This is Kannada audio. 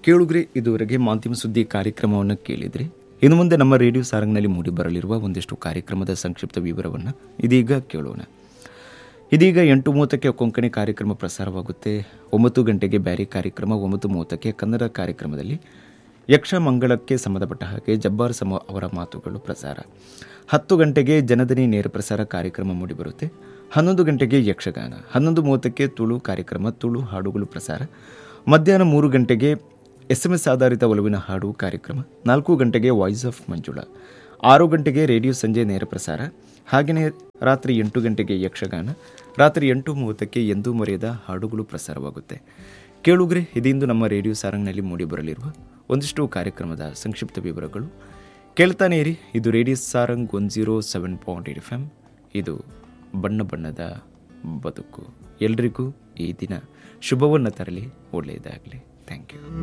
ಕೇಳುಗ್ರೆ ಇದುವರೆಗೆ ಮಾಧ್ಯಮ ಸುದ್ದಿ ಕಾರ್ಯಕ್ರಮವನ್ನು ಕೇಳಿದ್ರಿ ಇನ್ನು ಮುಂದೆ ನಮ್ಮ ರೇಡಿಯೋ ಸಾರಂಗ್ನಲ್ಲಿ ಮೂಡಿಬರಲಿರುವ ಒಂದಿಷ್ಟು ಕಾರ್ಯಕ್ರಮದ ಸಂಕ್ಷಿಪ್ತ ವಿವರವನ್ನು ಇದೀಗ ಕೇಳೋಣ ಇದೀಗ ಎಂಟು ಮೂವತ್ತಕ್ಕೆ ಕೊಂಕಣಿ ಕಾರ್ಯಕ್ರಮ ಪ್ರಸಾರವಾಗುತ್ತೆ ಒಂಬತ್ತು ಗಂಟೆಗೆ ಬ್ಯಾರಿ ಕಾರ್ಯಕ್ರಮ ಒಂಬತ್ತು ಮೂವತ್ತಕ್ಕೆ ಕನ್ನಡ ಕಾರ್ಯಕ್ರಮದಲ್ಲಿ ಯಕ್ಷ ಮಂಗಳಕ್ಕೆ ಸಂಬಂಧಪಟ್ಟ ಹಾಗೆ ಜಬ್ಬಾರ್ ಸಮ ಅವರ ಮಾತುಗಳು ಪ್ರಸಾರ ಹತ್ತು ಗಂಟೆಗೆ ಜನದನಿ ನೇರ ಪ್ರಸಾರ ಕಾರ್ಯಕ್ರಮ ಮೂಡಿಬರುತ್ತೆ ಹನ್ನೊಂದು ಗಂಟೆಗೆ ಯಕ್ಷಗಾನ ಹನ್ನೊಂದು ಮೂವತ್ತಕ್ಕೆ ತುಳು ಕಾರ್ಯಕ್ರಮ ತುಳು ಹಾಡುಗಳು ಪ್ರಸಾರ ಮಧ್ಯಾಹ್ನ ಮೂರು ಗಂಟೆಗೆ ಎಸ್ ಎಂ ಎಸ್ ಆಧಾರಿತ ಒಲವಿನ ಹಾಡು ಕಾರ್ಯಕ್ರಮ ನಾಲ್ಕು ಗಂಟೆಗೆ ವಾಯ್ಸ್ ಆಫ್ ಮಂಜುಳಾ ಆರು ಗಂಟೆಗೆ ರೇಡಿಯೋ ಸಂಜೆ ನೇರ ಪ್ರಸಾರ ಹಾಗೆಯೇ ರಾತ್ರಿ ಎಂಟು ಗಂಟೆಗೆ ಯಕ್ಷಗಾನ ರಾತ್ರಿ ಎಂಟು ಮೂವತ್ತಕ್ಕೆ ಎಂದೂ ಮರೆಯದ ಹಾಡುಗಳು ಪ್ರಸಾರವಾಗುತ್ತೆ ಕೇಳುಗ್ರೆ ಇದೀಂದು ನಮ್ಮ ರೇಡಿಯೋ ಸಾರಂಗ್ನಲ್ಲಿ ಮೂಡಿಬರಲಿರುವ ಒಂದಿಷ್ಟು ಕಾರ್ಯಕ್ರಮದ ಸಂಕ್ಷಿಪ್ತ ವಿವರಗಳು ಕೇಳ್ತಾನೆ ಇರಿ ಇದು radio Sarang one zero seven point eight F M ಇದು ಬಣ್ಣ ಬಣ್ಣದ ಬದುಕು ಎಲ್ರಿಗೂ ಈ ದಿನ ಶುಭವನ್ನು ತರಲಿ ಒಳ್ಳೆಯದಾಗಲಿ ಥ್ಯಾಂಕ್ ಯು